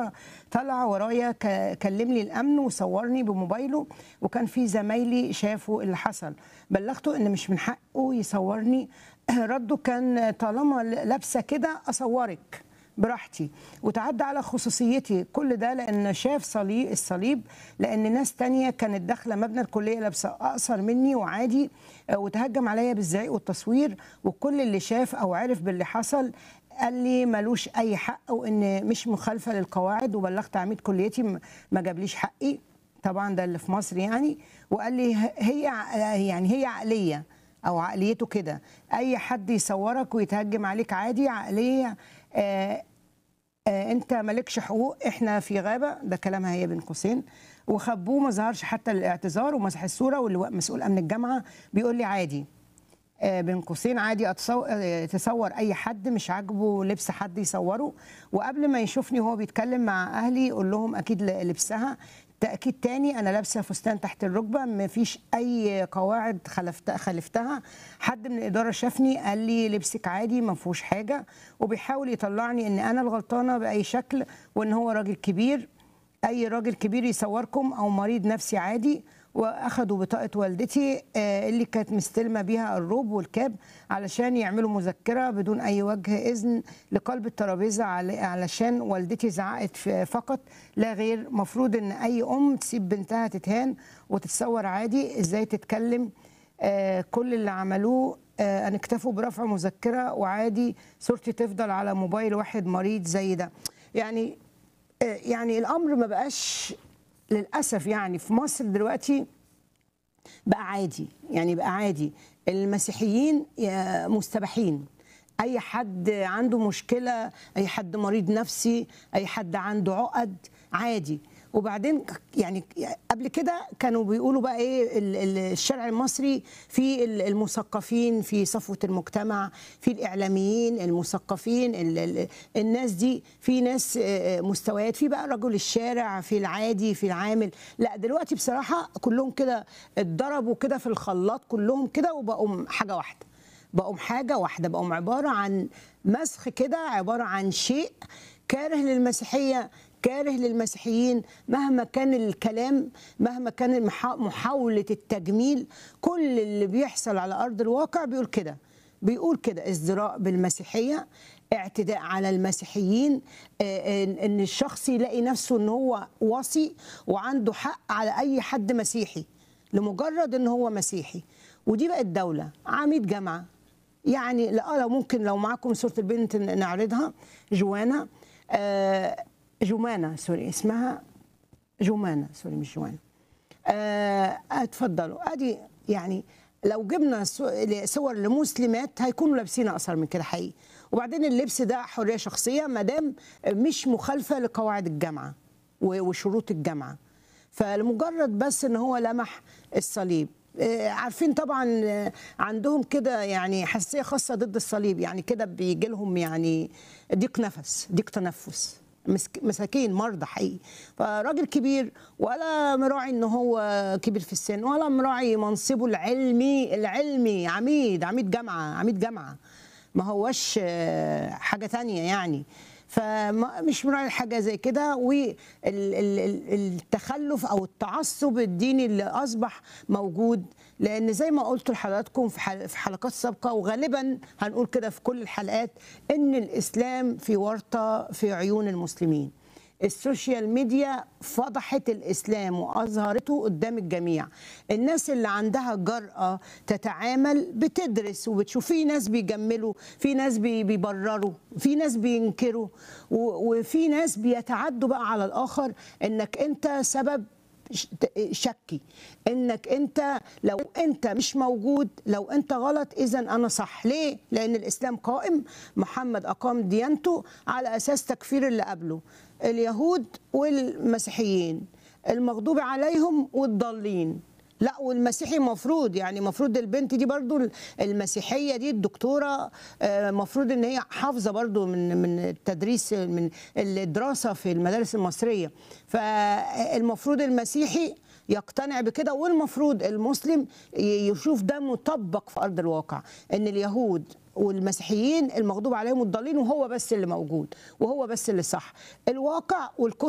مره طلع ورايا ك- كلم لي الامن وصورني بموبايله وكان في زمايلي شافوا اللي حصل بلغته ان مش من حقه يصورني رده كان طالما لابسه كده اصورك براحتي وتعدى على خصوصيتي كل ده لان شاف صليب الصليب لان ناس تانية كانت داخله مبنى الكليه لابسه اقصر مني وعادي آه، وتهجم عليا بالزعيق والتصوير وكل اللي شاف او عرف باللي حصل قال لي ملوش اي حق وان مش مخالفه للقواعد وبلغت عميد كليتي م- ما جابليش حقي طبعا ده اللي في مصر يعني وقال لي ه- هي ع- يعني هي عقليه او عقليته كده اي حد يصورك ويتهجم عليك عادي عقليه آه آه، انت مالكش حقوق احنا في غابه ده كلامها هي بين قوسين وخبوه ما ظهرش حتى الاعتذار ومسح الصوره واللي هو مسؤول امن الجامعه بيقول لي عادي آه، بين قوسين عادي أتصور آه، تصور اي حد مش عاجبه لبس حد يصوره وقبل ما يشوفني وهو بيتكلم مع اهلي يقول لهم اكيد ل- لبسها تاكيد تاني انا لابسه فستان تحت الركبه ما فيش اي قواعد خلفت خالفتها حد من الاداره شافني قال لي لبسك عادي ما فيهوش حاجه وبيحاول يطلعني ان انا الغلطانه باي شكل وان هو راجل كبير اي راجل كبير يصوركم او مريض نفسي عادي واخدوا بطاقه والدتي آه، اللي كانت مستلمه بيها الروب والكاب علشان يعملوا مذكره بدون اي وجه اذن لقلب الترابيزه على- علشان والدتي زعقت ف- فقط لا غير مفروض ان اي ام تسيب بنتها تتهان وتتصور عادي ازاي تتكلم آه، كل اللي عملوه آه، ان اكتفوا برفع مذكره وعادي صورتي تفضل على موبايل واحد مريض زي ده يعني آه، يعني الامر ما بقاش للاسف يعني في مصر دلوقتي بقى عادي يعني بقى عادي المسيحيين يا- مستباحين اي حد عنده مشكله اي حد مريض نفسي اي حد عنده عقد عادي وبعدين يعني قبل كده كانوا بيقولوا بقى ايه ال- ال- الشارع المصري في ال- المثقفين في صفوه المجتمع في الاعلاميين المثقفين ال- ال- الناس دي في ناس آه، مستويات في بقى رجل الشارع في العادي في العامل لا دلوقتي بصراحه كلهم كده اتضربوا كده في الخلاط كلهم كده وبقوا حاجه واحده بقوا حاجه واحده بقوا عباره عن مسخ كده عباره عن شيء كاره للمسيحيه كاره للمسيحيين مهما كان الكلام مهما كان المحا- محاوله التجميل كل اللي بيحصل على ارض الواقع بيقول كده بيقول كده ازدراء بالمسيحيه اعتداء على المسيحيين آه، ان إن الشخص يلاقي نفسه ان هو وصي وعنده حق على اي حد مسيحي لمجرد ان هو مسيحي ودي بقت دوله عميد جامعه يعني لا لو ممكن لو معاكم صوره البنت ن- نعرضها جوانا آه، جمانه سوري اسمها جمانه سوري مش جوانا آه، اتفضلوا ادي يعني لو جبنا سو- صور لمسلمات هيكونوا لابسين اقصر من كده حقيقي وبعدين اللبس ده حريه شخصيه ما دام مش مخالفه لقواعد الجامعه و- وشروط الجامعه فلمجرد بس ان هو لمح الصليب آه، عارفين طبعا آه، عندهم كده يعني حساسيه خاصه ضد الصليب يعني كده بيجي لهم يعني ضيق نفس ضيق تنفس مسك- مساكين مرضى حقيقي فراجل كبير ولا مراعي ان هو كبير في السن ولا مراعي منصبه العلمي العلمي عميد عميد جامعه عميد جامعه ما هوش آه، حاجه تانية يعني فمش مراعي حاجه زي كده والتخلف او التعصب الديني اللي اصبح موجود لان زي ما قلت لحضراتكم في حل- في حلقات سابقه وغالبا هنقول كده في كل الحلقات ان الاسلام في ورطه في عيون المسلمين السوشيال ميديا فضحت الاسلام واظهرته قدام الجميع الناس اللي عندها جرأة تتعامل بتدرس وبتشوف في ناس بيجملوا في ناس بي- بيبرروا في ناس بينكروا و- وفي ناس بيتعدوا بقى على الاخر انك انت سبب ش- شكي انك انت لو انت مش موجود لو انت غلط اذا انا صح ليه لان الاسلام قائم محمد اقام ديانته على اساس تكفير اللي قبله اليهود والمسيحيين المغضوب عليهم والضالين لا والمسيحي مفروض يعني مفروض البنت دي برضو المسيحيه دي الدكتوره آه، مفروض ان هي حافظه برضو من من التدريس من الدراسه في المدارس المصريه فالمفروض المسيحي يقتنع بكده والمفروض المسلم ي- يشوف ده مطبق في ارض الواقع ان اليهود والمسيحيين المغضوب عليهم الضالين وهو بس اللي موجود وهو بس اللي صح الواقع والكتب